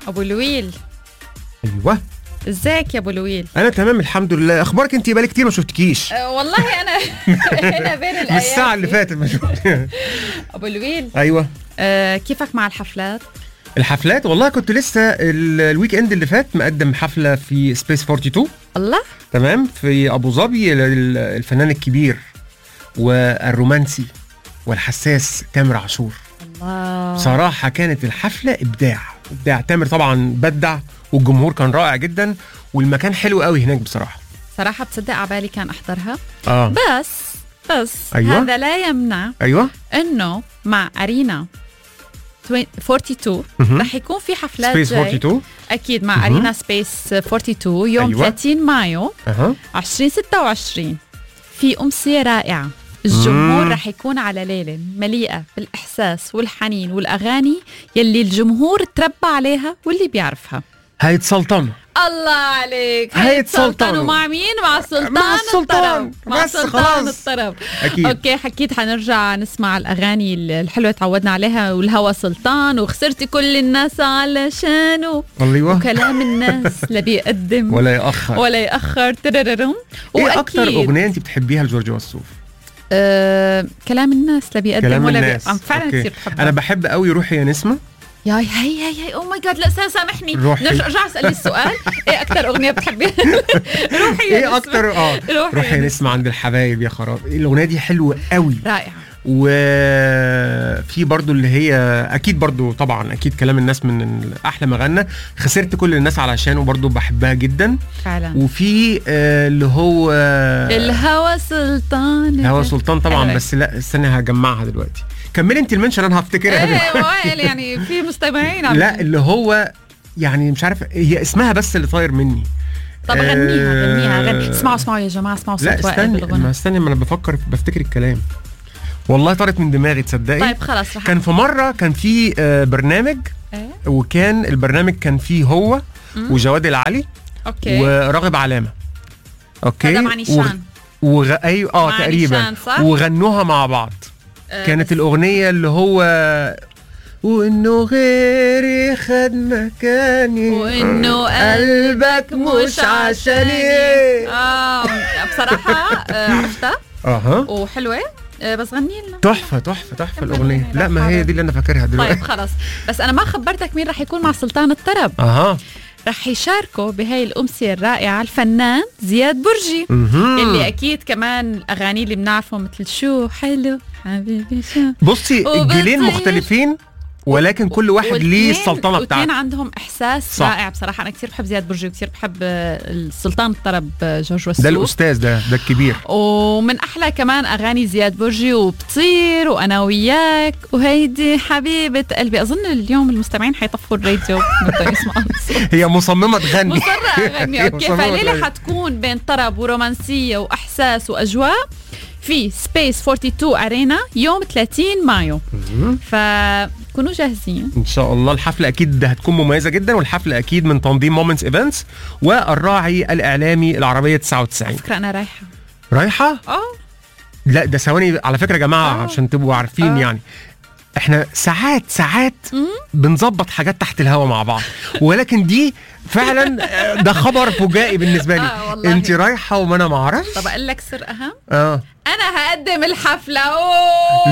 ابو لويل ايوه ازيك يا ابو لويل انا تمام الحمد لله اخبارك انت بقالي كتير ما شفتكيش أه والله انا هنا بين من الايام الساعه اللي فاتت ما شفت ابو لويل ايوه أه كيفك مع الحفلات الحفلات والله كنت لسه ال- الويك اند اللي فات مقدم حفله في سبيس 42 الله تمام في ابو ظبي لل- الفنان الكبير والرومانسي والحساس تامر عاشور الله بصراحه كانت الحفله ابداع ابداع تامر طبعا بدع والجمهور كان رائع جدا والمكان حلو قوي هناك بصراحه صراحه بتصدق عبالي كان احضرها اه بس بس أيوة. هذا لا يمنع ايوه انه مع ارينا 42 مهم. رح يكون في حفلات سبيس جاي 42 اكيد مع مهم. ارينا سبيس 42 يوم أيوة. 30 مايو اها 2026 في أمسية رائعة الجمهور مم. رح يكون على ليلة مليئة بالإحساس والحنين والأغاني يلي الجمهور تربى عليها واللي بيعرفها هيتسلطنوا الله عليك هيتسلطنوا. مع مين؟ مع سلطان مع السلطان. الطرب مع بس سلطان خلاص. الطرب اكيد اوكي حكيت حنرجع نسمع الاغاني الحلوه تعودنا عليها والهوى سلطان وخسرتي كل الناس علشانه ايوه وكلام الناس لا بيقدم ولا ياخر ولا يأخر ترررم ايه اكتر اغنيه انت بتحبيها لجورج وسوف آه، كلام الناس لا بيقدم كلام ولا الناس بي... عم فعلا أوكي. كثير بحبها انا بحب قوي روحي يا نسمه يا هي هي هي او ماي جاد لا سا- سامحني روحي. نرجع ارجع اسالي السؤال ايه اكثر اغنيه بتحبيها روحي يا ايه نسمة. اكتر اه روحي روحي يا يا نسمه عند الحبايب يا خراب الاغنيه دي حلوه قوي رائعه وفي برضو اللي هي اكيد برضو طبعا اكيد كلام الناس من احلى ما غنى خسرت كل الناس علشانه برضو بحبها جدا فعلا وفي آه، اللي هو الهوى سلطان هوا سلطان طبعا حلوة. بس لا استني هجمعها دلوقتي كملي انت المنشن انا هفتكرها دلوقتي. ايه وائل يعني في مستمعين عم لا اللي هو يعني مش عارف هي اسمها بس اللي طاير مني طب غنيها غنيها غني آه، اسمعوا اسمعوا يا جماعه اسمعوا لا صوت وائل استني ما بالغنى استني ما انا بفكر بفتكر الكلام والله طارت من دماغي تصدقي طيب خلاص رح كان في مره كان في آه، برنامج ايه وكان البرنامج كان فيه هو مم. وجواد العلي اوكي وراغب علامه اوكي هذا مع نيشان وغ... ايوه اه مع تقريبا نيشان، صح؟ وغنوها مع بعض آه، كانت الاغنيه اللي هو وانه غيري خد مكاني وإنه قلبك مش عشاني اه بصراحه آه، عرفتها اها وحلوه آه، بس غني لنا تحفه تحفه تحفه كمل الاغنيه يعني، لا لا ما هي حرام. دي اللي انا فاكرها دلوقتي طيب خلص بس انا ما خبرتك مين رح يكون مع سلطان الطرب اها رح يشاركوا بهاي الامسيه الرائعه الفنان زياد برجي مهم. يلي اكيد كمان الاغاني اللي بنعرفه مثل شو حلو حبيبي شو بصي وبتصير- الجيلين مختلفين ولكن كل واحد ليه والاتنين- السلطنه والاتنين بتاعته عندهم احساس صح. رائع بصراحه انا كثير بحب زياد برجي وكثير بحب آه، السلطان الطرب آه، جورج وسوف ده الاستاذ ده ده الكبير ومن احلى كمان اغاني زياد برجي وبطير وانا وياك وهيدي حبيبه قلبي اظن اليوم المستمعين حيطفوا الراديو بدهم يسمعوا الصوت. هي مصممه تغني مصرة اغني اوكي مصممة فالليله تغني. حتكون بين طرب ورومانسيه واحساس واجواء في سبيس 42 ارينا يوم 30 مايو مهم. فكونوا جاهزين ان شاء الله الحفله اكيد هتكون مميزه جدا والحفله اكيد من تنظيم مومنتس ايفنتس والراعي الاعلامي العربيه 99 فكره انا رايحه رايحه اه لا ده ثواني على فكره يا جماعه آه. عشان تبقوا عارفين آه. يعني احنا ساعات ساعات مم. بنظبط حاجات تحت الهوا مع بعض ولكن دي فعلا آه، ده خبر فجائي بالنسبه لي آه، والله. انت رايحه وما انا ما اعرفش طب اقول لك سر اهم اه انا هقدم الحفله أوه.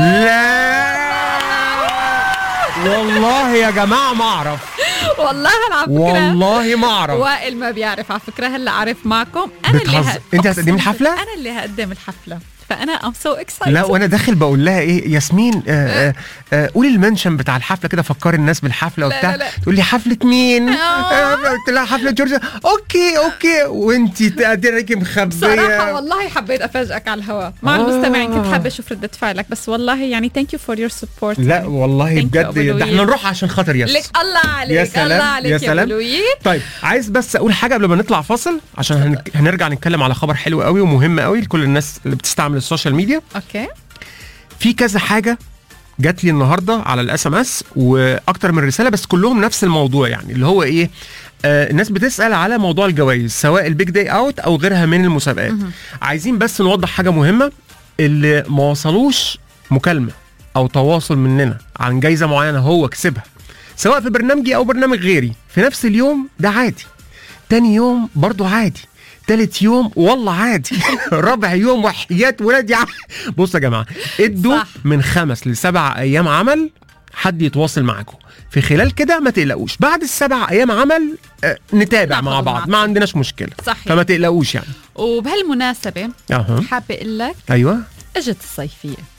لا والله يا جماعه ما اعرف والله انا على فكره والله ما اعرف وائل ما بيعرف على فكره هلا عارف معكم انا اللي بتهزر. أنت هتقدمي أقسم الحفلة؟ بالله انا اللي هقدم الحفله فانا ام سو اكسايتد لا وانا داخل بقول لها ايه ياسمين آه آه آه قولي المنشن بتاع الحفله كده فكري الناس بالحفله لا، وبتاع لا، لا. تقول لي حفله مين آه. آه قلت لها حفله جورجيا اوكي اوكي وانت تقدري مخبيه صراحة والله حبيت افاجئك على الهواء مع آه. المستمعين كنت حابة اشوف ردة فعلك بس والله يعني ثانك يو فور يور سبورت لا والله Thank you، بجد أبو ده لويس. احنا نروح عشان خاطر ياس لك الله عليك يا سلام، الله يا عليك يا, سلام. بلوي طيب عايز بس اقول حاجه قبل ما نطلع فاصل عشان هن... هنرجع نتكلم على خبر حلو قوي ومهم قوي لكل الناس اللي بتستعمل السوشيال ميديا اوكي في كذا حاجه جات لي النهارده على الاس ام اس واكتر من رساله بس كلهم نفس الموضوع يعني اللي هو ايه آه الناس بتسال على موضوع الجوائز سواء البيج داي اوت او غيرها من المسابقات عايزين بس نوضح حاجه مهمه اللي ما وصلوش مكالمه او تواصل مننا عن جايزه معينه هو كسبها سواء في برنامجي او برنامج غيري في نفس اليوم ده عادي تاني يوم برضو عادي تالت يوم والله عادي رابع يوم وحياة ولادي عادي. بصوا يا جماعه ادوا صح. من خمس لسبع ايام عمل حد يتواصل معاكم في خلال كده ما تقلقوش بعد السبع ايام عمل آه، نتابع ناخد مع بعض معاكم. ما عندناش مشكله صحيح. فما تقلقوش يعني وبهالمناسبة اها حابة أقول لك ايوه اجت الصيفية